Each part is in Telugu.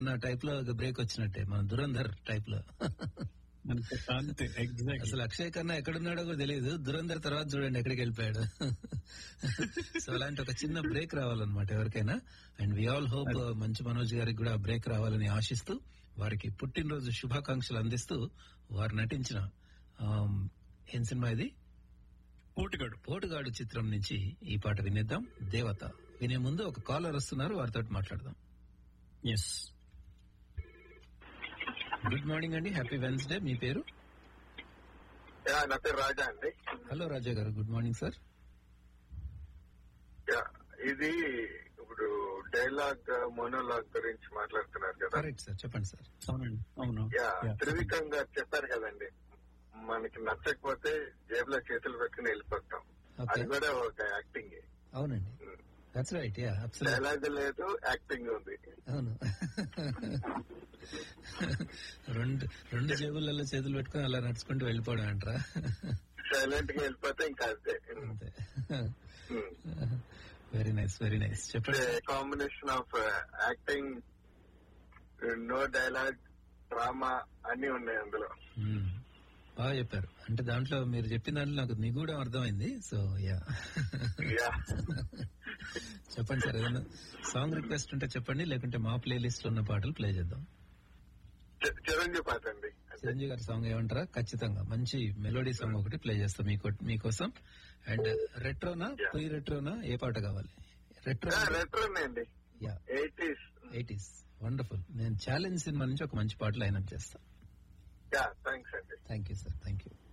నా టైప్ లో ఒక బ్రేక్ వచ్చినట్టే మన దురంధర్ టైప్ లో అంతే అంతే ఎగ్జాక్ట్ అసలు అక్షయ్ కన్నా ఎక్కడున్నాడో కూడా తెలియదు దురంధర్ తర్వాత చూడండి ఎక్కడికి వెళ్ళిపోయాడు సో అలాంటి ఒక చిన్న బ్రేక్ రావాలన్నమాట ఎవరికైనా అండ్ వి ఆల్ హోప్ మంచి మనోజ్ గారికి కూడా బ్రేక్ రావాలని ఆశిస్తూ వారికి పుట్టినరోజు శుభాకాంక్షలు అందిస్తూ వారు నటించిన ఆమ్, ఏం సినిమా ఇది పోటుగాడు పోటుగాడు చిత్రం నుంచి ఈ పాట వినేద్దాం దేవత వినే ముందు ఒక కాలర్ వస్తున్నారు వారితో మాట్లాడదాం ఎస్ గుడ్ మార్నింగ్ అండి హ్యాపీ వెన్స్డే మీ పేరు యా, నా పేరు రాజా అండి హలో రాజా గారు గుడ్ మార్నింగ్ సార్ యా, ఇది ఇప్పుడు డైలాగ్ మోనోలాగ్ గురించి మాట్లాడుతున్నారు కదా కరెక్ట్ సార్ చెప్పండి సార్ అవునండి అవును యా Yeah. త్రివిక్రమ్ గారు చెప్పారు కదండి మనకి నచ్చకపోతే జేబులో చేతులు పెట్టుకుని వెళ్ళిపోతాం ఓకే అది కూడా ఒక యాక్టింగ్ అవునండి that's right yeah absolute dialogue లేదు యాక్టింగ్ ఉంది అవును రెండు రెండు జేబులలో చేతులు పెట్టుకుని అలా నడుచుకుంటూ వెళ్ళిపోవడం అంటారా సైలెంట్ గా వెళ్ళిపోతే ఇంకా అంతే అంతే వెరీ నైస్ వెరీ నైస్ చెప్పండి combination of acting no dialogue drama అన్ని ఉన్నాయి అందులో మ్మ్. బాగా చెప్పారు అంటే దాంట్లో మీరు చెప్పిన దాంట్లో నాకు నిగూఢం అర్థమైంది సో యా యా చెప్పండి సార్ ఏదైనా సాంగ్ రిక్వెస్ట్ ఉంటే చెప్పండి లేకుంటే మా ప్లేలిస్ట్ లో ఉన్న పాటలు ప్లే చేద్దాం చి- చిరంజీవి పాట అండి చిరంజీవి గారి సాంగ్ ఏమంటారా ఖచ్చితంగా మంచి మెలోడీ సాంగ్ ఒకటి ప్లే చేస్తాం మీకు మీకోసం అండ్ రెట్రోనా Yeah. ప్రీ రెట్రోనా ఏ పాట కావాలి రెట్రో రెట్రోనే అండి యా ఎయిటీస్ ఎయిటీస్ వండర్ఫుల్ నేను ఛాలెంజ్ సినిమా నుంచి ఒక మంచి పాట లైన్అప్ చేస్తా యా థ్యాంక్స్ అండి thank you sir thank you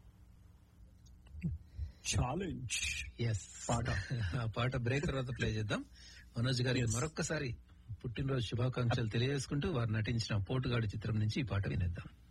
Challenge yes పాట ఆ పాట బ్రేక్ తర్వాత ప్లే చేద్దాం మనోజ్ గారి మరొక్కసారి పుట్టినరోజు శుభాకాంక్షలు తెలియజేసుకుంటూ వారు నటించిన పోటుగాడు చిత్రం నుంచి ఈ పాట వినేద్దాం